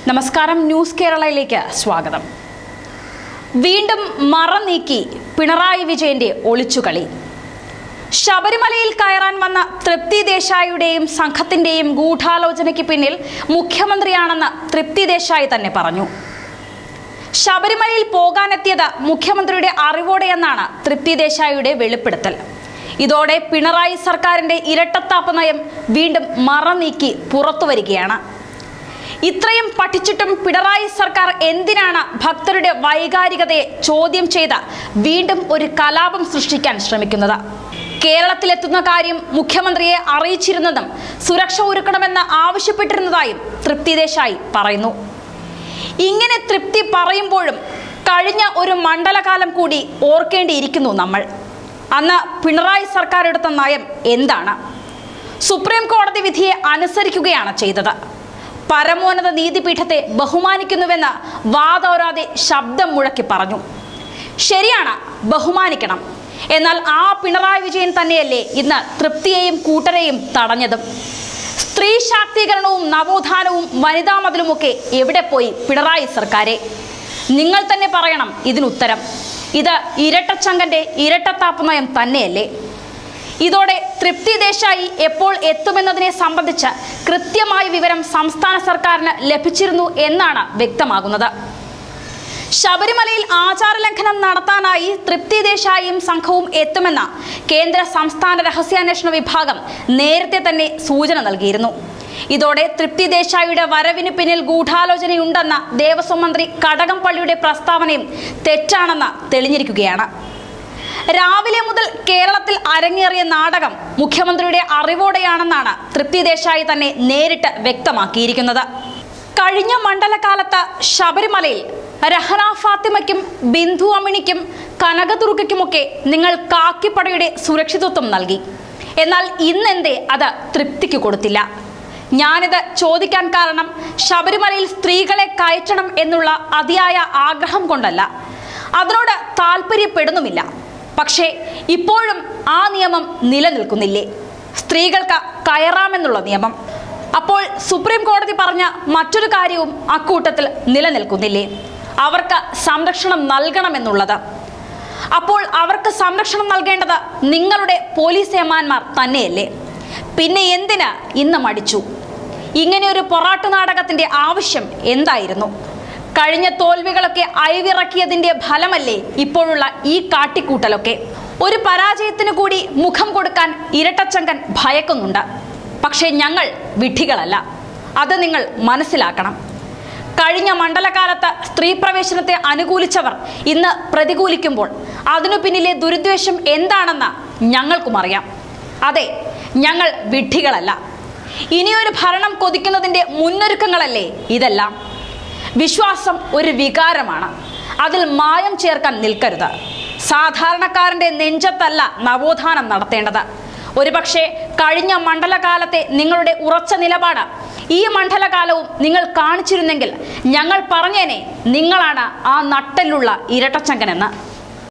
നമസ്കാരം ന്യൂസ് കേരളയിലേക്ക് സ്വാഗതം വീണ്ടും മറ നീക്കി പിണറായി വിജയന്റെ ഒളിച്ചുകളി ശബരിമലയിൽ കയറാൻ വന്ന തൃപ്തി ദേശായിയുടെയും സംഘത്തിന്റെയും ഗൂഢാലോചനയ്ക്ക് പിന്നിൽ മുഖ്യമന്ത്രിയാണെന്ന് തൃപ്തി ദേശായി തന്നെ പറഞ്ഞു ശബരിമലയിൽ പോകാനെത്തിയത് മുഖ്യമന്ത്രിയുടെ അറിവോടെയെന്നാണ് തൃപ്തി ദേശായിയുടെ വെളിപ്പെടുത്തൽ ഇതോടെ പിണറായി സർക്കാരിന്റെ ഇരട്ടത്താപ്പ് നയം വീണ്ടും മറ നീക്കി പുറത്തു വരികയാണ് ഇത്രയും പഠിച്ചിട്ടും പിണറായി സർക്കാർ എന്തിനാണ് ഭക്തരുടെ വൈകാരികതയെ ചോദ്യം ചെയ്ത് വീണ്ടും ഒരു കലാപം സൃഷ്ടിക്കാൻ ശ്രമിക്കുന്നത് കേരളത്തിലെത്തുന്ന കാര്യം മുഖ്യമന്ത്രിയെ അറിയിച്ചിരുന്നതും സുരക്ഷ ഒരുക്കണമെന്ന് ആവശ്യപ്പെട്ടിരുന്നതായും തൃപ്തി ദേശായി പറയുന്നു ഇങ്ങനെ തൃപ്തി പറയുമ്പോഴും കഴിഞ്ഞ ഒരു മണ്ഡലകാലം കൂടി ഓർക്കേണ്ടിയിരിക്കുന്നു നമ്മൾ അന്ന് പിണറായി സർക്കാർ എടുത്ത നയം എന്താണ് സുപ്രീം കോടതി വിധിയെ അനുസരിക്കുകയാണ് ചെയ്തത് പരമോന്നത നീതിപീഠത്തെ ബഹുമാനിക്കുന്നുവെന്ന് വാദോരാതെ ശബ്ദം മുഴക്കി പറഞ്ഞു ശരിയാണ് ബഹുമാനിക്കണം എന്നാൽ ആ പിണറായി വിജയൻ തന്നെയല്ലേ ഇന്ന് തൃപ്തിയെയും കൂട്ടരെയും തടഞ്ഞതും സ്ത്രീ ശാക്തീകരണവും നവോത്ഥാനവും വനിതാ മതിലുമൊക്കെ എവിടെ പോയി പിണറായി സർക്കാരെ നിങ്ങൾ തന്നെ പറയണം ഇതിനുത്തരം ഇത് ഇരട്ടച്ചങ്കന്റെ ഇരട്ടത്താപ്പ് നയം തന്നെയല്ലേ ഇതോടെ തൃപ്തി ദേശായി എപ്പോൾ എത്തുമെന്നതിനെ സംബന്ധിച്ച് കൃത്യമായ വിവരം സംസ്ഥാന സർക്കാരിന് ലഭിച്ചിരുന്നു എന്നാണ് വ്യക്തമാകുന്നത് ശബരിമലയിൽ ആചാരലംഘനം നടത്താനായി തൃപ്തി ദേശായിയും സംഘവും എത്തുമെന്ന കേന്ദ്ര സംസ്ഥാന രഹസ്യാന്വേഷണ വിഭാഗം നേരത്തെ തന്നെ സൂചന നൽകിയിരുന്നു ഇതോടെ തൃപ്തി ദേശായിയുടെ വരവിന് പിന്നിൽ ഗൂഢാലോചനയുണ്ടെന്ന ദേവസ്വം മന്ത്രി കടകംപള്ളിയുടെ പ്രസ്താവനയും തെറ്റാണെന്ന് തെളിഞ്ഞിരിക്കുകയാണ് രാവിലെ മുതൽ കേരളത്തിൽ അരങ്ങേറിയ നാടകം മുഖ്യമന്ത്രിയുടെ അറിവോടെയാണെന്നാണ് തൃപ്തി ദേശായി തന്നെ നേരിട്ട് വ്യക്തമാക്കിയിരിക്കുന്നത് കഴിഞ്ഞ മണ്ഡലകാലത്ത് ശബരിമലയിൽ രഹന ഫാത്തിമയ്ക്കും ബിന്ദു അമിണിക്കും കനകദുർഗയ്ക്കുമൊക്കെ നിങ്ങൾ കാക്കിപ്പടയുടെ സുരക്ഷിതത്വം നൽകി എന്നാൽ ഇന്നെന്തേ അത് തൃപ്തിക്ക് കൊടുത്തില്ല ഞാനിത് ചോദിക്കാൻ കാരണം ശബരിമലയിൽ സ്ത്രീകളെ കയറ്റണം എന്നുള്ള അതിയായ ആഗ്രഹം കൊണ്ടല്ല അതിനോട് താല്പര്യപ്പെടുന്നുമില്ല പക്ഷേ ഇപ്പോഴും ആ നിയമം നിലനിൽക്കുന്നില്ലേ സ്ത്രീകൾക്ക് കയറാമെന്നുള്ള നിയമം അപ്പോൾ സുപ്രീം കോടതി പറഞ്ഞ മറ്റൊരു കാര്യവും അക്കൂട്ടത്തിൽ നിലനിൽക്കുന്നില്ലേ അവർക്ക് സംരക്ഷണം നൽകണമെന്നുള്ളത് അപ്പോൾ അവർക്ക് സംരക്ഷണം നൽകേണ്ടത് നിങ്ങളുടെ പോലീസ് ഏമാന്മാർ തന്നെയല്ലേ പിന്നെ എന്തിന് ഇന്ന് മടിച്ചു ഇങ്ങനെ ഒരു പൊറാട്ടു നാടകത്തിന്റെ ആവശ്യം എന്തായിരുന്നു കഴിഞ്ഞ തോൽവികളൊക്കെ അയവിറക്കിയതിന്റെ ഫലമല്ലേ ഇപ്പോഴുള്ള ഈ കാട്ടിക്കൂട്ടലൊക്കെ ഒരു പരാജയത്തിന് കൂടി മുഖം കൊടുക്കാൻ ഇരട്ടച്ചങ്കൻ ഭയക്കുന്നുണ്ട് പക്ഷേ ഞങ്ങൾ വിഡ്ഢികളല്ല അത് നിങ്ങൾ മനസ്സിലാക്കണം കഴിഞ്ഞ മണ്ഡലകാലത്ത് സ്ത്രീ പ്രവേശനത്തെ അനുകൂലിച്ചവർ ഇന്ന് പ്രതികൂലിക്കുമ്പോൾ അതിനു പിന്നിലെ ദുരുദ്വേഷം എന്താണെന്ന് ഞങ്ങൾക്കും അറിയാം അതെ ഞങ്ങൾ വിഡ്ഢികളല്ല ഇനിയൊരു ഭരണം കൊതിക്കുന്നതിന്റെ മുന്നൊരുക്കങ്ങളല്ലേ ഇതെല്ലാം വിശ്വാസം ഒരു വികാരമാണ് അതിൽ മായം ചേർക്കാൻ നിൽക്കരുത് സാധാരണക്കാരന്റെ നെഞ്ചത്തല്ല നവോത്ഥാനം നടത്തേണ്ടത് ഒരുപക്ഷെ കഴിഞ്ഞ മണ്ഡലകാലത്തെ നിങ്ങളുടെ ഉറച്ച നിലപാട് ഈ മണ്ഡലകാലവും നിങ്ങൾ കാണിച്ചിരുന്നെങ്കിൽ ഞങ്ങൾ പറഞ്ഞേനെ നിങ്ങളാണ് ആ നട്ടലുള്ള ഇരട്ടച്ചങ്കനെന്ന്